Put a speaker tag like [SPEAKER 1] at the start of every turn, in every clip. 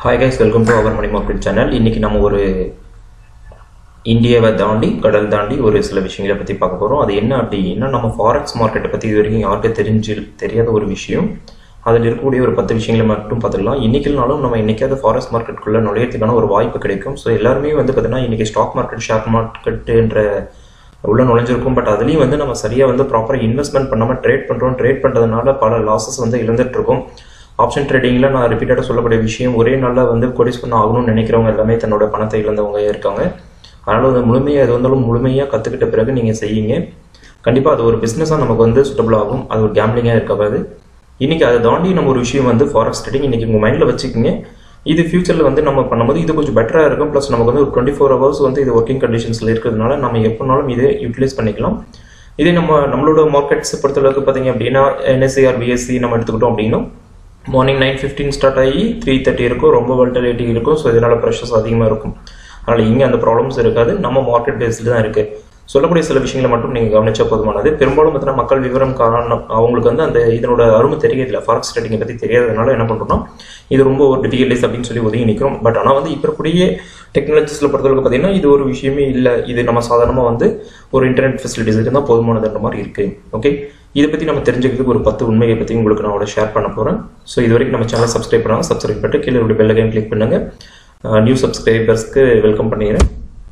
[SPEAKER 1] hi guys welcome to our money market channel இன்னைக்கு நம்ம ஒரு இந்தியாவை தாண்டி கடல் தாண்டி ஒரு சில விஷயங்களை பற்றி பார்க்க போகிறோம் அது என்ன அப்படின்னா நம்ம ஃபாரெக்ஸ் மார்க்கெட்டை பற்றி இது வரைக்கும் யாருக்கும் தெரிஞ்சு தெரியாத ஒரு விஷயம் அதில் இருக்கக்கூடிய ஒரு பத்து விஷயங்களை மட்டும் பார்த்துக்கலாம் இன்னைக்குனாலும் நம்ம என்னைக்காவது ஃபாரெக்ஸ் மார்க்கெட்டுக்குள்ளே நுழையறதுக்கான ஒரு வாய்ப்பு கிடைக்கும் ஸோ எல்லாருமே வந்து பார்த்தீங்கன்னா இன்னைக்கு ஸ்டாக் மார்க்கெட் ஷேர் மார்க்கெட்டுன்ற உள்ள நுழைஞ்சிருக்கும் பட் அதுலேயும் வந்து நம்ம சரியாக வந்து ப்ராப்பராக இன்வெஸ்ட்மெண்ட் பண்ணாமல் ட்ரேட் பண்ணுறோம் ட்ரேட் பண்ணுறதுனால பல லாசஸ் வந்து இழந்துட்டு இருக்கோம் ஆப்ஷன் ட்ரேடிங்கில் நான் ரிப்பீட்டடாக சொல்லக்கூடிய விஷயம் ஒரே நாளில் வந்து கொடிஸ் பண்ண ஆகணும்னு நினைக்கிறவங்க எல்லாமே தன்னோட பணத்தை இழந்தவங்க இருக்காங்க அதனால் வந்து முழுமையாக எது வந்தாலும் முழுமையாக கற்றுக்கிட்ட பிறகு நீங்கள் செய்யுங்க கண்டிப்பாக அது ஒரு பிஸ்னஸாக நமக்கு வந்து சூட்டபிள் ஆகும் அது ஒரு கேம்லிங்காக இருக்காது இன்னைக்கு அதை தாண்டி நம்ம ஒரு விஷயம் வந்து ஃபாரெக்ஸ் ட்ரேடிங் இன்னைக்கு உங்கள் மைண்டில் வச்சுக்கோங்க இது ஃபியூச்சரில் வந்து நம்ம பண்ணும்போது இது கொஞ்சம் பெட்டராக இருக்கும் ப்ளஸ் நமக்கு வந்து ஒரு டுவெண்ட்டி ஃபோர் ஹவர்ஸ் வந்து இது ஒர்க்கிங் கண்டிஷன்ஸில் இருக்கிறதுனால நம்ம எப்போனாலும் இதை யூட்டிலைஸ் பண்ணிக்கலாம் இதே நம்ம நம்மளோட மார்க்கெட்ஸ் பொறுத்தளவுக்கு பார்த்தீங்க அப்படின்னா என்எஸ்சிஆர் பிஎஸ்சி நம்ம எடுத்துக்கிட்டோம் அப்படின்னா மார்னிங் நைன் ஃபிஃப்டீன் ஸ்டார்ட் ஆகி த்ரீ தேர்ட்டி இருக்கும் ரொம்ப வல்டலிட்டி இருக்கும் ஸோ இதனால் ப்ரெஷர்ஸ் அதிகமாக இருக்கும் அதனால் இங்கே அந்த ப்ராப்ளம்ஸ் இருக்காது நம்ம மார்க்கெட் பேஸ்டு தான் இருக்குது சொல்லக்கூடிய சில விஷயங்களை மட்டும் நீங்கள் கவனிச்சா போதுமானது பெரும்பாலும் பார்த்தீங்கன்னா மக்கள் விவரம் காரணம் அவங்களுக்கு வந்து அந்த இதனோட அருமை தெரியல ஃபாரெக்ஸ் ட்ரேடிங்கை பற்றி தெரியாததுனால என்ன பண்ணுறோம்னா இது ரொம்ப ஒரு டிஃபிகல்டிஸ் அப்படின்னு சொல்லி ஒதுங்கி நிற்கிறோம் பட் ஆனால் வந்து இப்போ இருக்கக்கூடிய டெக்னாலஜிஸில் பொறுத்தளவுக்கு பார்த்தீங்கன்னா இது ஒரு விஷயமே இல்லை இது நம்ம சாதாரணமாக வந்து ஒரு இன்டர்நெட் ஃபெசிலிட்டிஸ் இருந்தால் போதுமானதுன்ற மாதிரி இருக்குது ஓகே இதை பற்றி நம்ம தெரிஞ்சுக்கிறதுக்கு ஒரு பத்து உண்மையை பற்றி உங்களுக்கு நான் ஷேர் பண்ண போகிறேன் ஸோ இது வரைக்கும் நம்ம சேனல் சப்ஸ்கிரைப் பண்ணால் சப்ஸ்கிரைப் பண்ணிட்டு கீழே ஒரு பெல் கைன் கிளிக் பண்ணுங்கள் நியூ சப்ஸ்கிரைபர்ஸ்க்கு வெல்கம் பண்ணிடுறேன்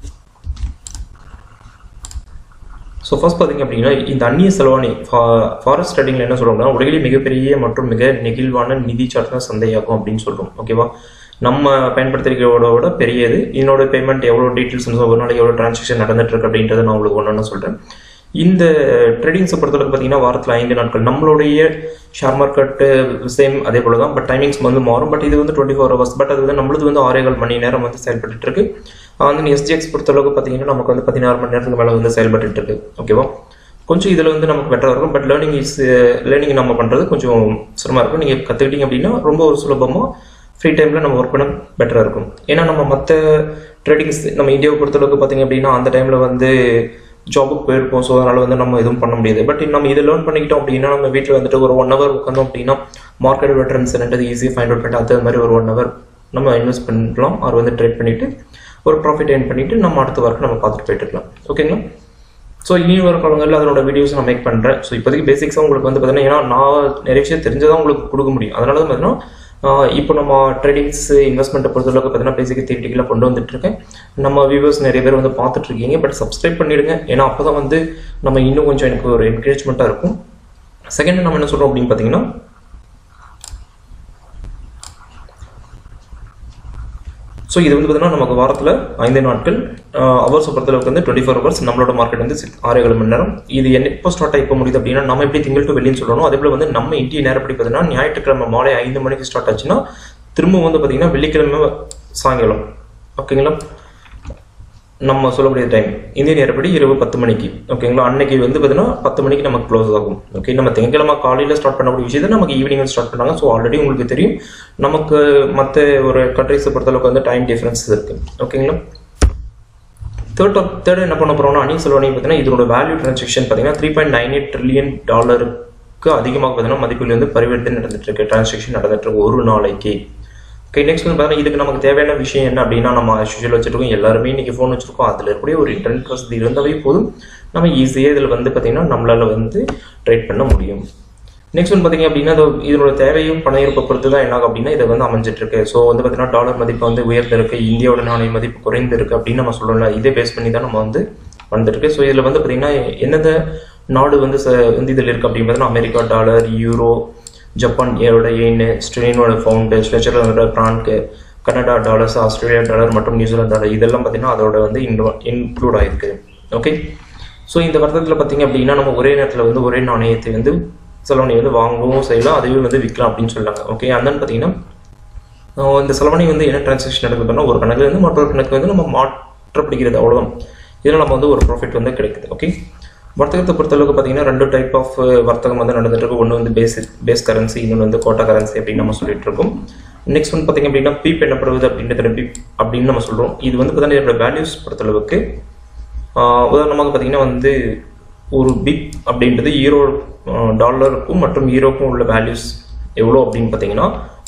[SPEAKER 1] ஸோ ஃபர்ஸ்ட் பார்த்தீங்க அப்படின்னா இந்த அந்நிய செலவாணி ஃபாரஸ்ட் ட்ரேடிங்கில் என்ன சொல்கிறோம்னா உலகிலே மிகப்பெரிய மற்றும் மிக நெகிழ்வான நிதி சார்ந்த சந்தையாகும் அப்படின்னு சொல்கிறோம் ஓகேவா நம்ம பயன்படுத்திக்கிறோட விட பெரியது இதனோட பேமெண்ட் எவ்வளோ டீட்டெயில்ஸ் ஒரு நாளைக்கு எவ்வளோ டிரான்சாக்ஷன் நடந்துட்டு இருக்கு அப்படின்றத நான் உங்களுக்கு ஒன்று சொல்கிறேன் இந்த ட்ரேடிங்ஸை பொறுத்தளவுக்கு பார்த்தீங்கன்னா வாரத்தில் ஐந்து நாட்கள் நம்மளுடைய ஷேர் மார்க்கெட்டு சேம் அதே போல தான் பட் டைமிங்ஸ் வந்து மாறும் பட் இது வந்து டுவெண்ட்டி ஃபோர் ஹவர்ஸ் பட் அது வந்து நம்மளது வந்து ஆறேகால் மணி நேரம் வந்து செயல்பட்டு இருக்கு வந்து எஸ்டிஎக்ஸ் பொறுத்தளவுக்கு பார்த்தீங்கன்னா நமக்கு வந்து பதினாறு மணி நேரத்துக்கு மேலே வந்து செயல்பட்டு இருக்கு ஓகேவா கொஞ்சம் இதில் வந்து நமக்கு பெட்டராக இருக்கும் பட் லேர்னிங் இஸ் லேர்னிங் நம்ம பண்ணுறது கொஞ்சம் சிரமமாக இருக்கும் நீங்கள் கற்றுக்கிட்டீங்க அப்படின்னா ரொம்ப ஒரு சுலபமாக ஃப்ரீ டைமில் நம்ம ஒர்க் பண்ண பெட்டராக இருக்கும் ஏன்னா நம்ம மற்ற ட்ரேடிங்ஸ் நம்ம இந்தியாவை பொறுத்தளவுக்கு பார்த்தீங்க அப்படின்னா அந்த டைமில் வந்து ஜாபுக்கு போயிருப்போம் ஸோ அதனால் வந்து நம்ம எதுவும் பண்ண முடியாது பட் நம்ம இதை லேர்ன் பண்ணிக்கிட்டோம் அப்படின்னா நம்ம வீட்டில் வந்துட்டு ஒரு ஒன் ஹவர் உட்காந்தோம் அப்படின்னா மார்க்கெட் வெட்டரன்ஸ் என்னது ஈஸியாக ஃபைண்ட் அவுட் பண்ணிட்டு அது மாதிரி ஒரு ஒன் ஹவர் நம்ம இன்வெஸ்ட் பண்ணலாம் அவர் வந்து ட்ரேட் பண்ணிவிட்டு ஒரு ப்ராஃபிட் ஏர்ன் பண்ணிவிட்டு நம்ம அடுத்த ஒர்க் நம்ம பார்த்துட்டு போயிட்டு இருக்கலாம் ஓகேங்களா ஸோ இனி வர காலங்களில் அதனோட வீடியோஸ் நான் மேக் பண்ணுறேன் ஸோ இப்போதைக்கு பேசிக்ஸாக உங்களுக்கு வந்து பார்த்தீங்கன்னா ஏன்னா நான் நிறைய விஷயம் தெரிஞ்சதான் உங்களுக்கு கொடுக்க முடியும் அதனால தான் பார்த்தீங்கன்னா இப்போ நம்ம ட்ரேடிங்ஸ் இன்வெஸ்ட்மெண்ட்டை பொறுத்தளவுக்கு பார்த்தீங்கன்னா பேசிக் தியரிட்டிக்கலாக கொண்டு வந்துட்டு இருக்கேன் நம்ம வியூவர்ஸ் நிறைய பேர் வந்து பார்த்துட்டு இருக்கீங்க பட் சப்ஸ்கிரைப் பண்ணிடுங்க ஏன்னா அப்போ தான் வந்து நம்ம இன்னும் கொஞ்சம் எனக்கு ஒரு என்கரேஜ்மெண்ட்டாக இருக்கும் செகண்ட் நம்ம என்ன சொல்கிறோம் அப்படின்னு பார்த்தீங்கன்னா ஸோ இது வந்து பார்த்தீங்கன்னா நமக்கு வாரத்தில் ஐந்து நாட்கள் ஹவர்ஸ் பொறுத்தளவுக்கு வந்து டுவெண்ட்டி ஃபோர் ஹவர்ஸ் நம்மளோட மார்க்கெட் வந்து ஆறு ஏழு மணி நேரம் இது என்ன எப்போ ஸ்டார்ட் ஆகி முடியுது அப்படின்னா நம்ம எப்படி திங்கள் டு வெளின்னு சொல்லணும் அதே போல் வந்து நம்ம இந்திய நேரப்படி பார்த்தீங்கன்னா ஞாயிற்றுக்கிழமை மாலை ஐந்து மணிக்கு ஸ்டார்ட் ஆச்சுன்னா திரும்ப வந்து பார்த்தீங்கன்னா வெள்ளிக்கிழமை சாயங்காலம் ஓகேங்களா நம்ம சொல்லக்கூடிய டைம் இந்திய நேரப்படி இரவு பத்து மணிக்கு ஓகேங்களா அன்னைக்கு வந்து பார்த்தீங்கன்னா பத்து மணிக்கு நமக்கு க்ளோஸ் ஆகும் ஓகே நம்ம திங்கக்கிழமை காலையில் ஸ்டார்ட் பண்ணக்கூடிய விஷயத்தை நமக்கு ஈவினிங் ஸ்டார்ட் பண்ணாங்க ஸோ ஆல்ரெடி உங்களுக்கு தெரியும் நமக்கு மற்ற ஒரு கண்ட்ரிஸை பொறுத்தளவுக்கு வந்து டைம் டிஃப்ரென்ஸ் இருக்கு ஓகேங்களா தேர்ட் தேர்ட் என்ன பண்ண போறோம்னா அணி செலவணி பார்த்தீங்கன்னா இதோட வேல்யூ டிரான்சாக்ஷன் பார்த்தீங்கன்னா three point nine eight trillion டாலருக்கு அதிகமாக பார்த்தீங்கன்னா மதிப்பில் வந்து பரிவர்த்தனை நடந்துட்டு இருக்கு டிரான்சாக்ஷன் நடந்துட்டு இருக்கு ஒரு நாளைக்கு ஓகே நெக்ஸ்ட் வந்து பார்த்தீங்கன்னா இதுக்கு நமக்கு தேவையான விஷயம் என்ன அப்படின்னா நம்ம சோஷியல் வச்சுருக்கோம் எல்லாருமே இன்னைக்கு ஃபோன் வச்சிருக்கோம் அதில் இருக்கக்கூடிய ஒரு இன்டர்நெட் வசதி இருந்தாவே போதும் நம்ம ஈஸியாக இதில் வந்து பார்த்தீங்கன்னா நம்மளால வந்து ட்ரேட் பண்ண முடியும் நெக்ஸ்ட் வந்து பார்த்தீங்க அப்படின்னா இதோட தேவையும் பண இருப்பை பொறுத்து தான் என்னாகும் அப்படின்னா இதை வந்து அமைஞ்சிட்டு இருக்கு ஸோ வந்து பார்த்தீங்கன்னா டாலர் மதிப்பு வந்து உயர்ந்திருக்கு இந்தியாவோட நாணய மதிப்பு குறைந்திருக்கு அப்படின்னு நம்ம சொல்லல இதை பேஸ் பண்ணி தான் நம்ம வந்து வந்துருக்கு ஸோ இதில் வந்து பார்த்தீங்கன்னா எந்தெந்த நாடு வந்து வந்து இதில் இருக்கு அப்படின்னு பார்த்தீங்கன்னா அமெரிக்கா டாலர் யூரோ ஜப்பான் ஏரோட எயின் ஸ்ட்ரெயினோட ஃபவுண்டு ஸ்வெச்சர்லாண்டோட franc Canada dollars Australia dollar மற்றும் நியூசிலாந்து டாலர் இதெல்லாம் பார்த்தீங்கன்னா அதோட வந்து இன்க்ளூட் ஆயிருக்கு ஓகே ஸோ இந்த வர்த்தகத்தில் பார்த்தீங்க அப்படின்னா நம்ம ஒரே நேரத்தில் வந்து ஒரே நாணயத்தை வந்து செலவணி வந்து வாங்கவும் செய்யலாம் அதுவே வந்து விற்கலாம் அப்படின்னு சொல்லாங்க ஓகே அந்தன்னு பார்த்தீங்கன்னா இந்த செலவணி வந்து என்ன டிரான்சாக்ஷன் நடக்குதுன்னா ஒரு கணக்கு வந்து மற்றொரு கணக்கு வந்து நம்ம மாற்றப்படுகிறது அவ்வளோதான் இதில் நம்ம வந்து ஒரு ப்ராஃபிட் வந்து கிடைக்குது ஓகே வர்த்தகத்தை பொறுத்தளவுக்கு பார்த்தீங்கன்னா ரெண்டு டைப் ஆஃப் வர்த்தகம் வந்து நடந்துட்டு இருக்கு ஒன்று வந்து பேஸ் பேஸ் கரன்சி இன்னொன்று வந்து கோட்டா கரன்சி அப்படின்னு நம்ம சொல்லிட்டு இருக்கோம் நெக்ஸ்ட் வந்து பார்த்தீங்க அப்படின்னா பீப் என்னப்படுவது அப்படின்றது பீப் அப்படின்னு நம்ம சொல்கிறோம் இது வந்து பார்த்தீங்கன்னா இதோட வேல்யூஸ் பொறுத்தளவுக்கு உதாரணமாக பார்த்தீங்கன்னா வந்து ஒரு பிப் அப்படின்றது ஈரோ டாலருக்கும் மற்றும் ஈரோக்கும் உள்ள வேல்யூஸ் எவ்வளோ அப்படின்னு பார்த்தீங்கன்னா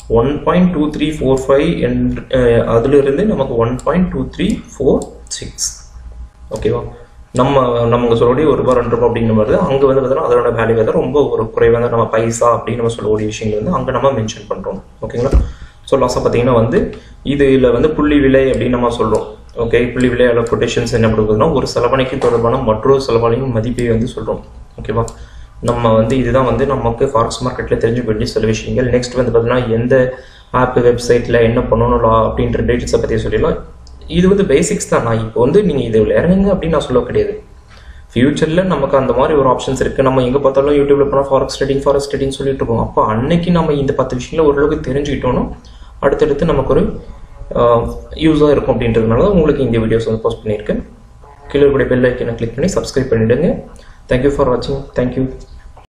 [SPEAKER 1] one point two three four five என்று அதிலிருந்து நமக்கு one point two three four six ஓகேவா நம்ம நமக்கு சொல்லக்கூடிய ஒரு ரூபாய் ரெண்டு ரூபாய் அப்படின்னு வருது அங்கே வந்து பார்த்தீங்கன்னா அதோட வேல்யூ வந்து ரொம்ப ஒரு குறைவாக நம்ம பைசா அப்படின்னு நம்ம சொல்லக்கூடிய விஷயங்கள் வந்து அங்கே நம்ம மென்ஷன் பண்ணுறோம் ஓகேங்களா ஸோ லாஸாக பார்த்தீங்கன்னா வந்து இதில் வந்து புள்ளி விலை அப்படின்னு நம்ம சொல்கிறோம் ஓகே புள்ளி விலை அளவு கொட்டேஷன்ஸ் என்ன பண்ணுறதுன்னா ஒரு செலவணைக்கு தொடர்பான மற்றொரு செலவணையும் மதிப்பை வந்து சொல்கிறோம் ஓகேவா நம்ம வந்து இதுதான் வந்து நமக்கு ஃபாரெக்ஸ் மார்க்கெட்டில் தெரிஞ்சுக்க வேண்டிய சில விஷயங்கள் நெக்ஸ்ட் வந்து பார்த்தீங்கன்னா எந்த ஆப் வெப்சைட்டில் என்ன பண்ணணும் அப்படின்ற டீட்டெயில்ஸை பற்றி சொல்லிடலாம் இது வந்து பேசிக்ஸ் தான் நான் இப்போ வந்து நீங்கள் இதில் இறங்குங்க அப்படின்னு நான் சொல்ல கிடையாது ஃபியூச்சரில் நமக்கு அந்த மாதிரி ஒரு ஆப்ஷன்ஸ் இருக்குது நம்ம எங்கே பார்த்தாலும் யூடியூப்ல போனால் ஃபாரெக்ஸ் ட்ரேடிங் ஃபாரெக்ஸ் ட்ரேடிங் சொல்லிட்டு இருக்கோம் அப்போ அன்னைக்கு நம்ம இந்த பத்து விஷயங்கள ஓரளவுக்கு தெரிஞ்சுக்கிட்டோம்னா அடுத்தடுத்து நமக்கு ஒரு யூஸாக இருக்கும் அப்படின்றதுனால உங்களுக்கு இந்த வீடியோஸ் வந்து போஸ்ட் பண்ணியிருக்கேன் கீழே கூட பெல் ஐக்கனை கிளிக் பண்ணி சப்ஸ்கிரைப் பண்ணிவிடுங்க தேங்க்யூ ஃபார் வாட்சிங் தேங்க்யூ